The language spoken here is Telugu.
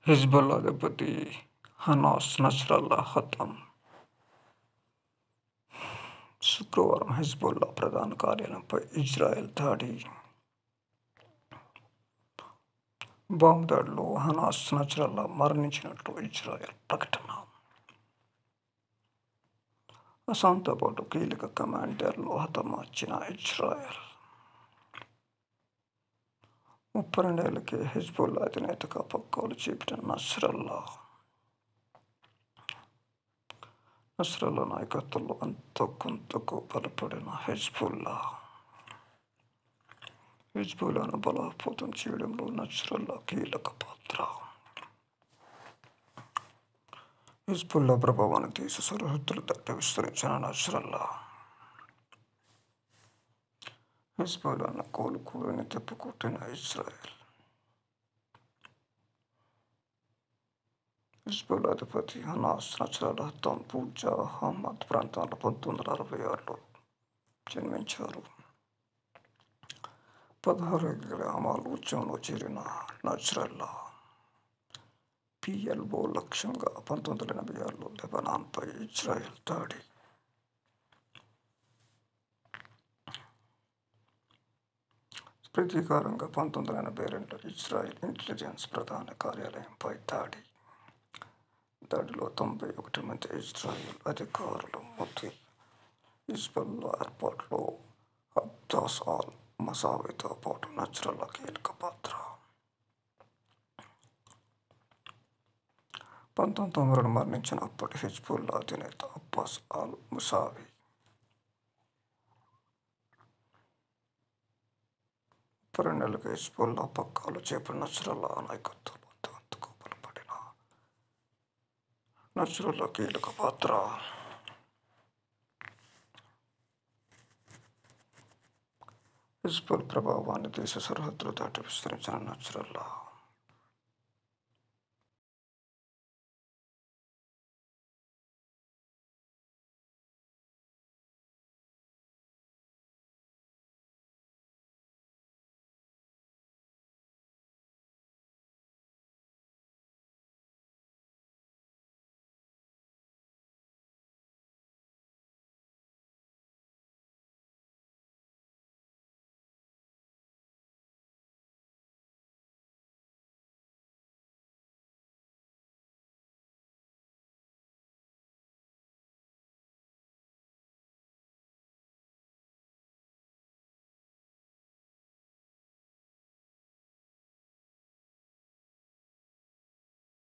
హిజ్బుల్లా అధిపతి హనాస్ నస్రల్లా హతం శుక్రవారం హిజ్బుల్లా ప్రధాన కార్యాలయంపై ఇజ్రాయెల్ దాడి బాంబు దాడిలో హనాస్ నస్రల్లా మరణించినట్లు ఇజ్రాయెల్ ప్రకటన అసాంతో పాటు కీలక కమాండర్లు హతమార్చిన ఇజ్రాయెల్ ముప్పై రెండేళ్లకే హిజ్బుల్లా అధినేతగా పక్కోలు చేపట్టిన నస్రల్లా నస్రల్లా నాయకత్వంలో అంత కొంతకు బలపడిన హిజ్బుల్లా హిజ్బుల్లాను బలోపేతం చేయడంలో నస్రల్లా కీలక పాత్ర హిజ్బుల్లా ప్రభావాన్ని దేశ సరిహద్దులు దాటి విస్తరించిన నస్రల్లా హిజ్బుల్లాను కోలుకోలేని తిప్పుకొట్టిన ఇజ్రాయెల్ హిజ్బుల్లా అధిపతి హనాస్ నస్రల్లా హతం పూజా అహ్మద్ ప్రాంతంలో పంతొమ్మిది వందల అరవై ఆరులో జన్మించారు పదహారు గ్రామాల ఉద్యమంలో చేరిన నజ్రల్లా పిఎల్ఓ లక్ష్యంగా పంతొమ్మిది వందల ఎనభై ఆరులో లెబనాన్పై ఇజ్రాయెల్ దాడి ప్రతీకారంగా పంతొమ్మిది వందల ఎనభై రెండు ఇజ్రాయెల్ ఇంటెలిజెన్స్ ప్రధాన కార్యాలయంపై దాడి దాడిలో తొంభై ఒకటి మంది ఇజ్రాయెల్ అధికారులు మృతి హిజ్బుల్లా ఏర్పాటులో అబ్దాస్ ఆల్ మసావితో పాటు నజ్రల్లా కీలక పాత్ర పంతొమ్మిది తొమ్మిదిలో మరణించిన అప్పటి హిజ్బుల్లా అధినేత అబ్బాస్ అల్ ముసావి ముప్పై రెండేళ్ళకి హిజ్బుల్లా పక్కాలు చేపడిన నజ్రల్లా నాయకత్వంలో అంతకు బలపడిన నజ్రల్లా కీలక పాత్ర హిజ్బుల్ ప్రభావాన్ని దేశ సరిహద్దులు దాటి విస్తరించిన నజ్రల్లా